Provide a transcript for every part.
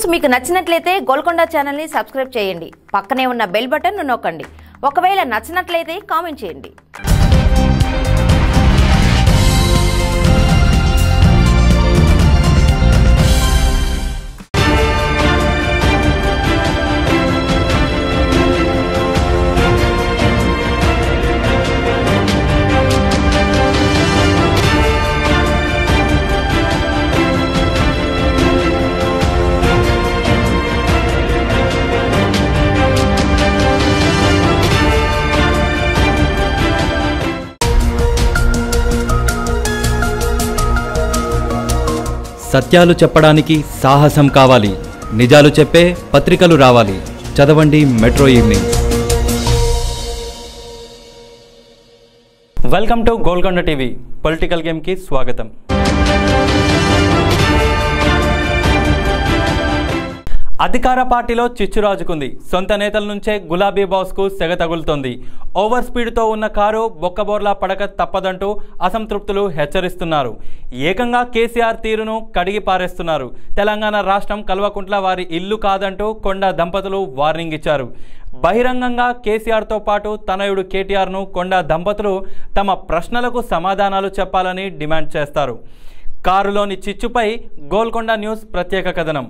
news మీకు నచ్చినట్లయితే గోల్కొండ ఛానల్ని సబ్స్క్రైబ్ చేయండి పక్కనే ఉన్న బెల్ బటన్ నొక్కండి ఒకవేళ నచ్చినట్లయితే కామెంట్ చేయండి సత్యాలు చెప్పడానికి సాహసం కావాలి నిజాలు చెప్పే పత్రికలు రావాలి చదవండి metro evening welcome to Golconda TV political గేమ్కి స్వాగతం అధికార పార్టీలో చిచ్చు రాజుకుంది సొంత నేతల నుంచే గులాబీ బాస్కు సెగ తగులుతోంది ఓవర్ స్పీడ్తో ఉన్న కారు బొక్కబోర్లా పడక తప్పదంటూ అసంతృప్తులు హెచ్చరిస్తున్నారు ఏకంగా కేసీఆర్ తీరును కడిగి పారేస్తున్నారు తెలంగాణ రాష్ట్రం కల్వకుంట్ల వారి ఇల్లు కాదంటూ కొండ దంపతులు వార్నింగ్ ఇచ్చారు బహిరంగంగా కేసీఆర్తో పాటు తనయుడు కేటీఆర్ను కొండ దంపతులు తమ ప్రశ్నలకు సమాధానాలు చెప్పాలని డిమాండ్ చేస్తారు కారులోని చిచ్చుపై గోల్కొండ న్యూస్ ప్రత్యేక కథనం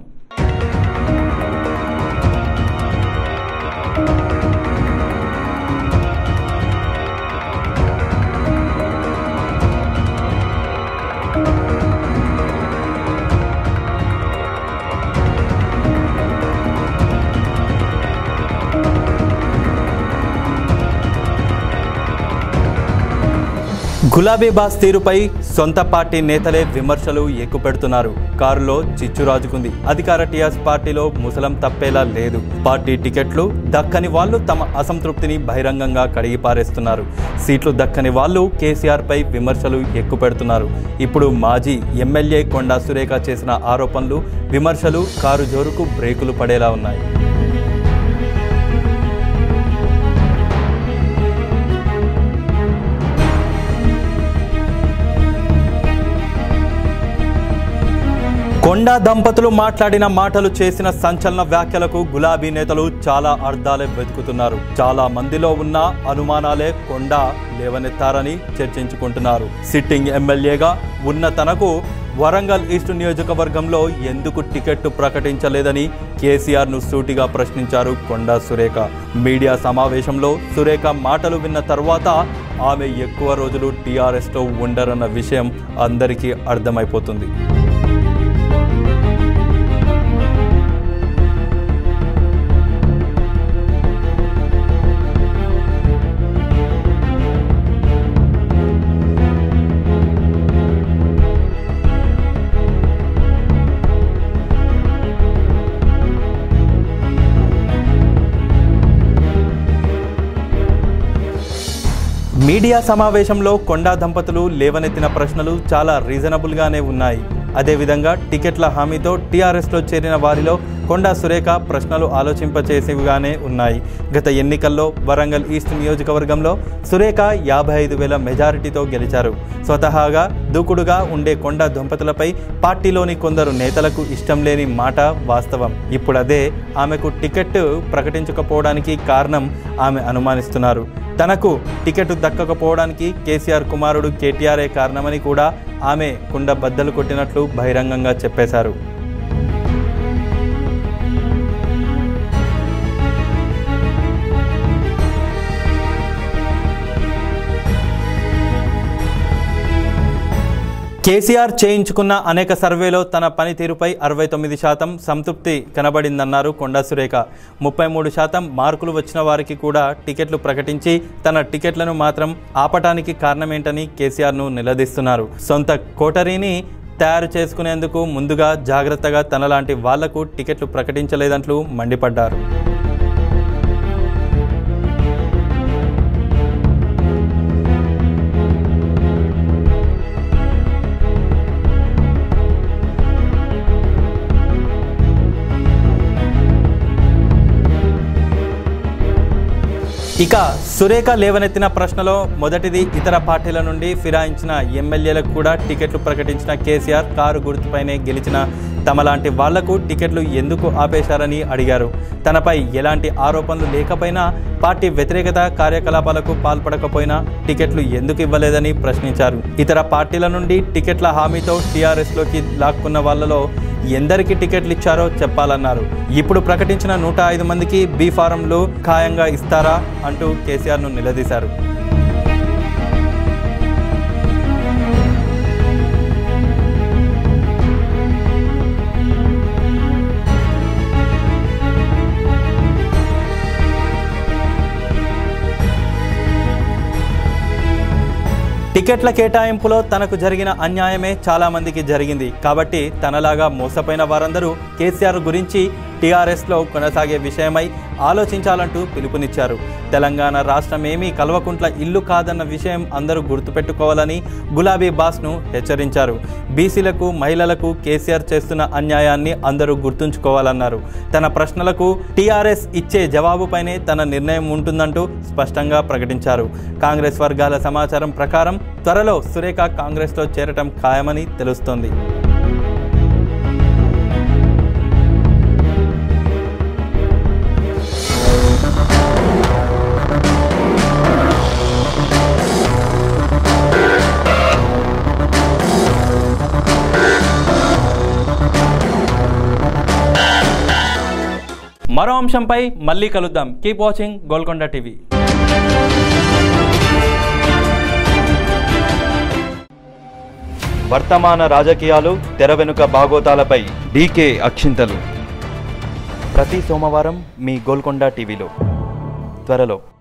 గులాబీ బాస్ తీరుపై సొంత పార్టీ నేతలే విమర్శలు ఎక్కుపెడుతున్నారు కారులో చిచ్చు రాజుకుంది అధికార టీఆర్ఎస్ పార్టీలో ముసలం తప్పేలా లేదు పార్టీ టికెట్లు దక్కని వాళ్ళు తమ అసంతృప్తిని బహిరంగంగా కడిగి పారేస్తున్నారు సీట్లు దక్కని వాళ్ళు కేసీఆర్ పై విమర్శలు ఎక్కుపెడుతున్నారు ఇప్పుడు మాజీ ఎమ్మెల్యే కొండా సురేఖ చేసిన ఆరోపణలు విమర్శలు కారు జోరుకు బ్రేకులు పడేలా ఉన్నాయి కొండా దంపతులు మాట్లాడిన మాటలు చేసిన సంచలన వ్యాఖ్యలకు గులాబీ నేతలు చాలా అర్థాలే వెతుకుతున్నారు చాలా మందిలో ఉన్న అనుమానాలే కొండా లేవనెత్తారని చర్చించుకుంటున్నారు సిట్టింగ్ ఎమ్మెల్యేగా ఉన్న తనకు వరంగల్ ఈస్ట్ నియోజకవర్గంలో ఎందుకు టికెట్ ప్రకటించలేదని కేసీఆర్ ను సూటిగా ప్రశ్నించారు కొండా సురేఖ మీడియా సమావేశంలో సురేఖ మాటలు విన్న తర్వాత ఆమె ఎక్కువ రోజులు టీఆర్ఎస్లో ఉండరన్న విషయం అందరికీ అర్థమైపోతుంది మీడియా సమావేశంలో కొండా దంపతులు లేవనెత్తిన ప్రశ్నలు చాలా రీజనబుల్గానే ఉన్నాయి అదేవిధంగా టికెట్ల హామీతో టీఆర్ఎస్లో చేరిన వారిలో కొండా సురేఖ ప్రశ్నలు ఆలోచింపచేసేవిగానే ఉన్నాయి గత ఎన్నికల్లో వరంగల్ ఈస్ట్ నియోజకవర్గంలో సురేఖ యాభై ఐదు వేల మెజారిటీతో గెలిచారు స్వతహాగా దూకుడుగా ఉండే కొండా దంపతులపై పార్టీలోని కొందరు నేతలకు ఇష్టం లేని మాట వాస్తవం ఇప్పుడు అదే ఆమెకు టికెట్ ప్రకటించకపోవడానికి కారణం ఆమె అనుమానిస్తున్నారు తనకు టికెట్ దక్కకపోవడానికి కేసీఆర్ కుమారుడు కేటీఆర్ఏ కారణమని కూడా ఆమె కుండ బద్దలు కొట్టినట్లు బహిరంగంగా చెప్పేశారు కేసీఆర్ చేయించుకున్న అనేక సర్వేలో తన పనితీరుపై అరవై తొమ్మిది శాతం సంతృప్తి కనబడిందన్నారు కొండా సురేఖ ముప్పై మూడు శాతం మార్కులు వచ్చిన వారికి కూడా టికెట్లు ప్రకటించి తన టికెట్లను మాత్రం ఆపటానికి కారణమేంటని కేసీఆర్ను నిలదీస్తున్నారు సొంత కోటరీని తయారు చేసుకునేందుకు ముందుగా జాగ్రత్తగా తనలాంటి వాళ్లకు టికెట్లు ప్రకటించలేదంటూ మండిపడ్డారు ఇక సురేఖ లేవనెత్తిన ప్రశ్నలో మొదటిది ఇతర పార్టీల నుండి ఫిరాయించిన ఎమ్మెల్యేలకు కూడా టికెట్లు ప్రకటించిన కేసీఆర్ కారు గుర్తుపైనే గెలిచిన తమలాంటి వాళ్లకు టికెట్లు ఎందుకు ఆపేశారని అడిగారు తనపై ఎలాంటి ఆరోపణలు లేకపోయినా పార్టీ వ్యతిరేకత కార్యకలాపాలకు పాల్పడకపోయినా టికెట్లు ఎందుకు ఇవ్వలేదని ప్రశ్నించారు ఇతర పార్టీల నుండి టికెట్ల హామీతో టీఆర్ఎస్లోకి లాక్కున్న వాళ్ళలో ఎందరికి టికెట్లు ఇచ్చారో చెప్పాలన్నారు ఇప్పుడు ప్రకటించిన నూట ఐదు మందికి బీ ఫారంలు ఖాయంగా ఇస్తారా అంటూ కేసీఆర్ను నిలదీశారు టికెట్ల కేటాయింపులో తనకు జరిగిన అన్యాయమే చాలా మందికి జరిగింది కాబట్టి తనలాగా మోసపోయిన వారందరూ కేసీఆర్ గురించి టీఆర్ఎస్లో కొనసాగే విషయమై ఆలోచించాలంటూ పిలుపునిచ్చారు తెలంగాణ రాష్ట్రం ఏమీ కల్వకుంట్ల ఇల్లు కాదన్న విషయం అందరూ గుర్తుపెట్టుకోవాలని గులాబీ బాస్ను హెచ్చరించారు బీసీలకు మహిళలకు కేసీఆర్ చేస్తున్న అన్యాయాన్ని అందరూ గుర్తుంచుకోవాలన్నారు తన ప్రశ్నలకు టీఆర్ఎస్ ఇచ్చే జవాబుపైనే తన నిర్ణయం ఉంటుందంటూ స్పష్టంగా ప్రకటించారు కాంగ్రెస్ వర్గాల సమాచారం ప్రకారం త్వరలో సురేఖ కాంగ్రెస్లో చేరటం ఖాయమని తెలుస్తోంది మరో అంశంపై మళ్ళీ కలుద్దాం కీప్ వాచింగ్ గోల్కొండ టీవీ వర్తమాన రాజకీయాలు తెర వెనుక బాగోతాలపై డీకే అక్షింతలు ప్రతి సోమవారం మీ గోల్కొండ టీవీలో త్వరలో